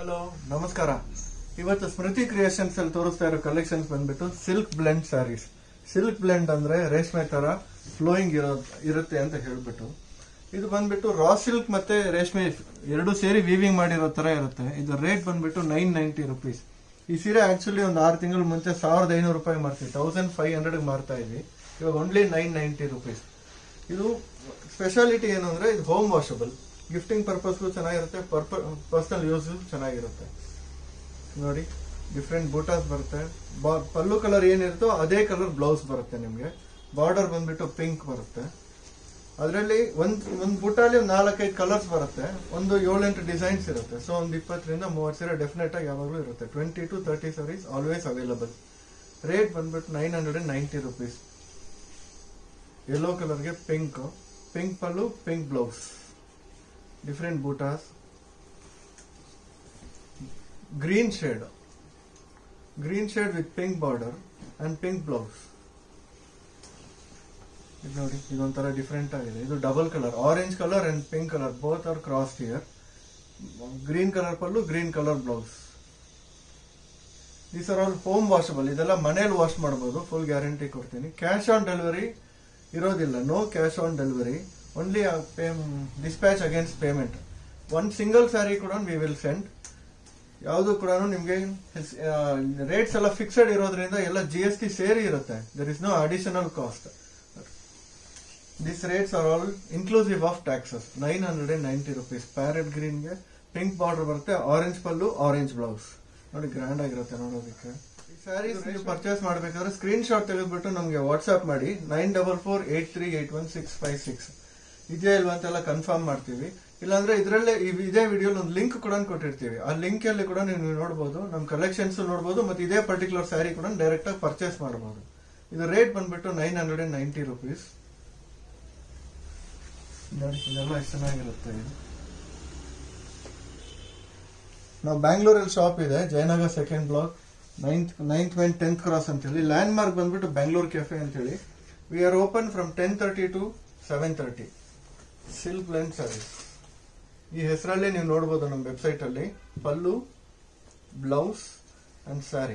hello ನಮಸ್ಕಾರ ಇವತ್ತು ಸ್ಮೃತಿ creations ಅಲ್ಲಿ ತೋರಿಸ್ತಾ ಇರೋ ಕಲೆಕ್ಷನ್ಸ್ ಬಂದ್ಬಿಟ್ಟು silk blend sarees silk blend ಅಂದ್ರೆ ರೇಷ್ಮೆ ತರ ಫ್ಲೋಯಿಂಗ್ ಇರೋ ಇರುತ್ತೆ ಅಂತ ಹೇಳ್ಬಿಟ್ಟು ಇದು ಬಂದ್ಬಿಟ್ಟು ರಾ ಸಿಲ್ಕ್ ಮತ್ತೆ ರೇಷ್ಮೆ ಎರಡು ಸೇರಿ ವೀವಿಂಗ್ ಮಾಡಿರೋ ತರ ಇರುತ್ತೆ ಇದು ರೇಟ್ ಬಂದ್ಬಿಟ್ಟು ನೈನ್ ನೈಂಟಿ ರುಪೀಸ್ ಈ ಸೀರೆ ಆಕ್ಚುಲಿ ಒಂದು ಆರು ತಿಂಗಳ ಮುಂಚೆ ಸಾವಿರದ ಐನೂರು ರೂಪಾಯಿ ಮಾರ್ತೀವಿ ತೌಸಂಡ್ ಫೈವ್ ಹಂಡ್ರೆಡ್ ಮಾರ್ತಾ ಇದ್ವಿ ಇವಾಗ ಓನ್ಲಿ ನೈನ್ ನೈಂಟಿ ರುಪೀಸ್ ಇದು ಸ್ಪೆಷಾಲಿಟಿ ಏನು ಅಂದ್ರೆ ಇದು ಹೋಮ್ ವಾಷಬಲ್ ಗಿಫ್ಟಿಂಗ್ ಪರ್ಪಸ್ಗೂ ಚೆನ್ನಾಗಿರುತ್ತೆ ಪರ್ಸನಲ್ ಯೂಸ್ಗೂ ಚೆನ್ನಾಗಿರುತ್ತೆ ನೋಡಿ ಡಿಫ್ರೆಂಟ್ ಬೂಟಾಸ್ ಬರುತ್ತೆ ಬಾ- ಪಲ್ಲು ಕಲರ್ ಏನಿರುತ್ತೋ ಅದೇ ಕಲರ್ ಬ್ಲೌಸ್ ಬರುತ್ತೆ ನಿಮಗೆ ಬಾರ್ಡರ್ ಬಂದ್ಬಿಟ್ಟು ಪಿಂಕ್ ಬರುತ್ತೆ ಅದರಲ್ಲಿ ಒಂದ್ ಒಂದ್ ಬುಟ್ಟಾಲಿ ಒಂದು ನಾಲ್ಕೈದು ಕಲರ್ಸ್ ಬರುತ್ತೆ ಒಂದು ಏಳೆಂಟು ಡಿಸೈನ್ಸ್ ಇರುತ್ತೆ ಸೊ ಒಂದು ಇಪ್ಪತ್ತರಿಂದ ಮೂವತ್ತು ಸೀರೆ ಡೆಫಿನೆಟ್ ಆಗಿ ಯಾವಾಗಲೂ ಇರುತ್ತೆ twenty two thirty sarees always available rate ಬಂದ್ಬಿಟ್ಟು nine hundred and ninety rupees yellow ಕಲರ್ಗೆ pink pink pallu pink blouse different ಬೂಟಾಸ್ green shade green shade with pink border and pink blouse ಇದು ನೋಡಿ ಇದೊಂಥರ ಡಿಫ್ರೆಂಟ್ ಆಗಿದೆ ಇದು double colour orange colour and pink colour both are cross year green colour pallu green colour blouse these are all home washable ಇದೆಲ್ಲ ಮನೇಲಿ wash ಮಾಡ್ಬೋದು full guarantee ಕೊಡ್ತೀನಿ cash on delivery ಇರೋದಿಲ್ಲ no cash on delivery only dispatch against payment one single saree ಕೂಡ we will send ಯಾವುದು ಕೂಡ ನಿಮಗೆ rates ಎಲ್ಲ ಫಿಕ್ಸೆಡ್ ಇರೋದ್ರಿಂದ ಎಲ್ಲ ಜಿ ಎಸ್ ಟಿ ಸೇರಿ ಇರುತ್ತೆ there is no additional cost this rates are all inclusive of taxes nine hundred and ninety rupees parrot ಗ್ರೀನ್ಗೆ ಪಿಂಕ್ ಬಾರ್ಡರ್ ಬರುತ್ತೆ ಆರೆಂಜ್ ಪಲ್ಲು ಆರೆಂಜ್ ಬ್ಲೌಸ್ ನೋಡಿ ಗ್ರ್ಯಾಂಡ್ ಆಗಿರುತ್ತೆ ನೋಡೋದಕ್ಕೆ ಈ ಸ್ಯಾರೀಸ್ ನೀವು ಪರ್ಚೇಸ್ ಮಾಡಬೇಕಾದ್ರೆ ಸ್ಕ್ರೀನ್ ಶಾಟ್ ತೆಗೆದ್ಬಿಟ್ಟು ನಮಗೆ ವಾಟ್ಸ್ಆಪ್ ಮಾಡಿ nine double four eight three eight one six five six ಇದೆಯಾ ಇಲ್ವಾ ಅಂತೆಲ್ಲ ಕನ್ಫರ್ಮ್ ಮಾಡ್ತೀವಿ ಇಲ್ಲಾಂದ್ರೆ ಇದರಲ್ಲೇ ಇದೇ ವಿಡಿಯೋಲಿ ಒಂದು ಲಿಂಕ್ ಕೂಡ ಕೊಟ್ಟಿರ್ತೀವಿ ಆ ಲಿಂಕ್ ಅಲ್ಲಿ ಕೂಡ ನೀವು ನೋಡಬಹುದು ನಮ್ಮ ಕಲೆಕ್ಷನ್ಸ್ ನೋಡಬಹುದು ಮತ್ತೆ ಇದೇ ಪರ್ಟಿಕ್ಯುಲರ್ ಸ್ಯಾರಿ ಕೂಡ ಡೈರೆಕ್ಟ್ ಆಗಿ ಪರ್ಚೇಸ್ ಮಾಡಬಹುದು ಇದು ರೇಟ್ ಬಂದ್ಬಿಟ್ಟು nine hundred and ninety rupees ನೋಡಿ ಇದೆಲ್ಲ ಎಷ್ಟು ಚೆನ್ನಾಗಿರುತ್ತೆ ಇದು ನಾವು ಬ್ಯಾಂಗ್ಳೂರಲ್ಲಿ ಶಾಪ್ ಇದೆ Jayanagar second block ninth ninth and tenth cross ಅಂತೇಳಿ ಲ್ಯಾಂಡ್ ಮಾರ್ಕ್ ಬಂದ್ಬಿಟ್ಟು ಬ್ಯಾಂಗ್ಳೂರ್ ಕೆಫೆ ಅಂತೇಳಿ we are open from ten thirty to seven thirty silk blend service ಈ ಹೆಸರಲ್ಲಿ ನೀವು ನೋಡ್ಬೋದು ನಮ್ಮ ವೆಬ್ಸೈಟ್ ಅಲ್ಲಿ ಪಲ್ಲು ಬ್ಲೌಸ್ ಅಂಡ್ ಸ್ಯಾರಿ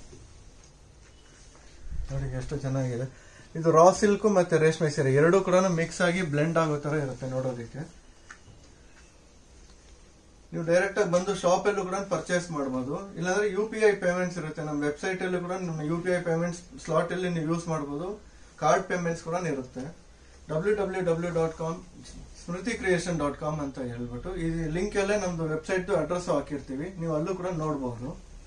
ನೋಡಿ ಎಷ್ಟು ಚೆನ್ನಾಗಿದೆ ಇದು ರಾ ಸಿಲ್ಕ್ ಮತ್ತೆ ರೇಷ್ಮೆ ಸೀರೆ ಎರಡೂ ಕೂಡ ಮಿಕ್ಸ್ ಆಗಿ ಬ್ಲೆಂಡ್ ಆಗೋ ತರ ಇರುತ್ತೆ ನೋಡೋದಕ್ಕೆ ನೀವು ಡೈರೆಕ್ಟ್ ಆಗಿ ಬಂದು ಶಾಪ್ ಅಲ್ಲೂ ಕೂಡ ಪರ್ಚೇಸ್ ಮಾಡಬಹುದು ಇಲ್ಲಾಂದ್ರೆ ಯು ಪಿ ಐ ಪೇಮೆಂಟ್ಸ್ ಇರುತ್ತೆ ನಮ್ಮ ವೆಬ್ಸೈಟ್ ಅಲ್ಲೂ ಕೂಡ ನಮ್ಮ U P I payments slot ಅಲ್ಲಿ ನೀವು ಯೂಸ್ ಮಾಡಬಹುದು ಕಾರ್ಡ್ ಪೇಮೆಂಟ್ಸ್ ಕೂಡ ಇರುತ್ತೆ W W W dot com Smriti creation dot com ಅಂತ ಹೇಳ್ಬಿಟ್ಟು ಈ ಲಿಂಕ್ ಅಲ್ಲೇ ನಮ್ದು ವೆಬ್ಸೈಟ್ ಅಡ್ರೆಸ್ ಹಾಕಿರ್ತೀವಿ ನೀವು ಅಲ್ಲೂ ಕೂಡ ನೋಡಬಹುದು